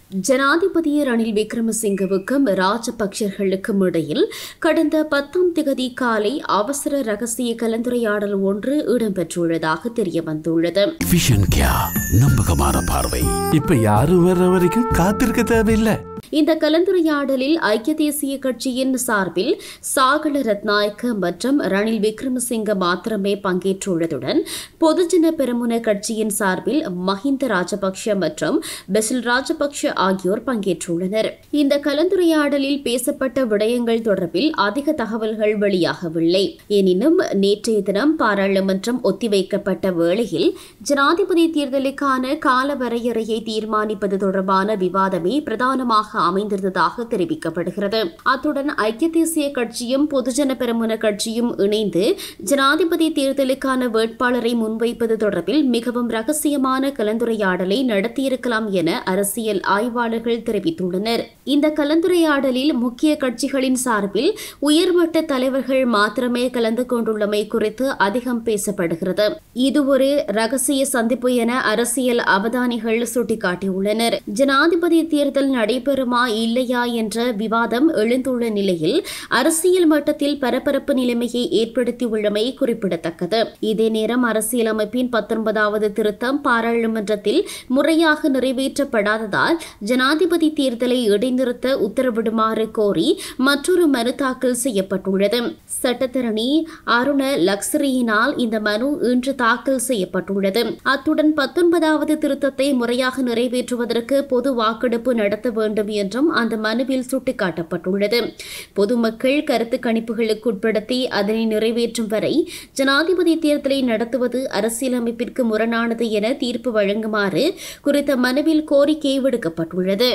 ஜனாதிபதி ரணில் விக்ரமசிங்கவுக்கும் ராஜபக்சர்களுக்கும் இடையில் கடந்த பத்தாம் திகதி காலை அவசர ரகசிய கலந்துரையாடல் ஒன்று இடம்பெற்றுள்ளதாக தெரியவந்துள்ளது விஷன் கியா நம்பகமான பார்வை இப்ப யாரும் வர்ற வரைக்கும் காத்திருக்க தேவையில்லை இந்த கலந்துரையாடலில் ஐக்கிய தேசிய கட்சியின் சார்பில் சாகல ரத்நாயக்க மற்றும் ரணில் விக்ரமசிங்க மாத்திரமே பங்கேற்றுள்ளதுடன் பொதுஜன பெரமுன கட்சியின் சார்பில் மஹிந்த ராஜபக்ஷ மற்றும் பெசில் ராஜபக்ஷ ஆகியோர் பங்கேற்றுள்ளனர் இந்த கலந்துரையாடலில் பேசப்பட்ட விடயங்கள் தொடர்பில் அதிக தகவல்கள் வெளியாகவில்லை எனினும் நேற்றைய தினம் பாராளுமன்றம் ஒத்திவைக்கப்பட்ட வேளையில் ஜனாதிபதி தேர்தலுக்கான கால வரையறையை தீர்மானிப்பது தொடர்பான விவாதமே பிரதானமாக அமைந்திருந்ததாக தெரிவிக்கப்படுகிறது அத்துடன் ஐக்கிய தேசிய கட்சியும் பொதுஜன பெரமுன கட்சியும் இணைந்து ஜனாதிபதி தேர்தலுக்கான வேட்பாளரை முன்வைப்பது தொடர்பில் மிகவும் ரகசியமான கலந்துரையாடலை நடத்தியிருக்கலாம் என அரசியல் ஆய்வாளர்கள் தெரிவித்துள்ளனர் இந்த கலந்துரையாடலில் முக்கிய கட்சிகளின் சார்பில் உயர்மட்ட தலைவர்கள் மாத்திரமே கலந்து கொண்டுள்ளமை குறித்து அதிகம் பேசப்படுகிறது இது ஒரு ரகசிய சந்திப்பு என அரசியல் அவதானிகள் சுட்டிக்காட்டியுள்ளனர் ஜனாதிபதி தேர்தல் நடைபெறுமா இல்லையா என்ற விவாதம் எழுந்துள்ள நிலையில் அரசியல் மட்டத்தில் பரபரப்பு நிலைமையை ஏற்படுத்தியுள்ளமை குறிப்பிடத்தக்கது இதே நேரம் அரசியலமைப்பின் பத்தொன்பதாவது திருத்தம் பாராளுமன்றத்தில் முறையாக நிறைவேற்றப்படாததால் ஜனாதிபதி தேர்தலை இடைநிறுத்த உத்தரவிடுமாறு கோரி மற்றொரு மனு தாக்கல் செய்யப்பட்டுள்ளது சட்டத்தரணி அருண லக்ஸரியினால் இந்த மனு இன்று தாக்கல் செய்யப்பட்டுள்ளது அத்துடன் பத்தொன்பதாவது திருத்தத்தை முறையாக நிறைவேற்றுவதற்கு பொது வாக்கெடுப்பு நடத்த வேண்டும் என்றும் அந்த மனுவில் சுட்டிக்காட்டப்பட்டுள்ளது பொதுமக்கள் கருத்து கணிப்புகளுக்கு உட்படுத்தி அதனை நிறைவேற்றும் வரை ஜனாதிபதி தேர்தலை நடத்துவது அரசியலமைப்பிற்கு முரணானது என தீர்ப்பு வழங்குமாறு குறித்த மனுவில் கோரிக்கை விடுக்கப்பட்டுள்ளது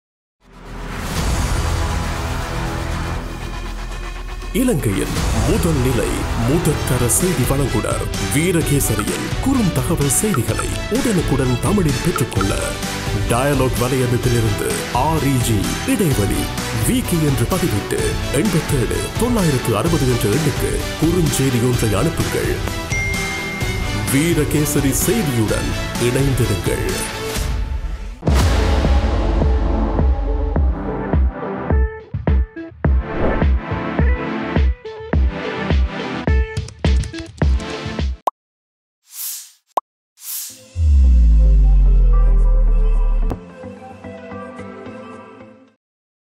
இலங்கையின் முதல் நிலை முதற்தர செய்தி வழங்குனர் வீரகேசரியின் குறும் தகவல் செய்திகளை உடனுக்குடன் தமிழில் பெற்றுக்கொள்ள டயலாக் வலையமைப்பிலிருந்து ஆர்இஜி இடைவெளி வீக்கி என்று பதிவிட்டு எண்பத்தேழு தொள்ளாயிரத்து அறுபது என்ற எண்ணுக்கு குறுஞ்செய்தி ஒன்றை அனுப்புங்கள் வீரகேசரி செய்தியுடன் இணைந்திருங்கள்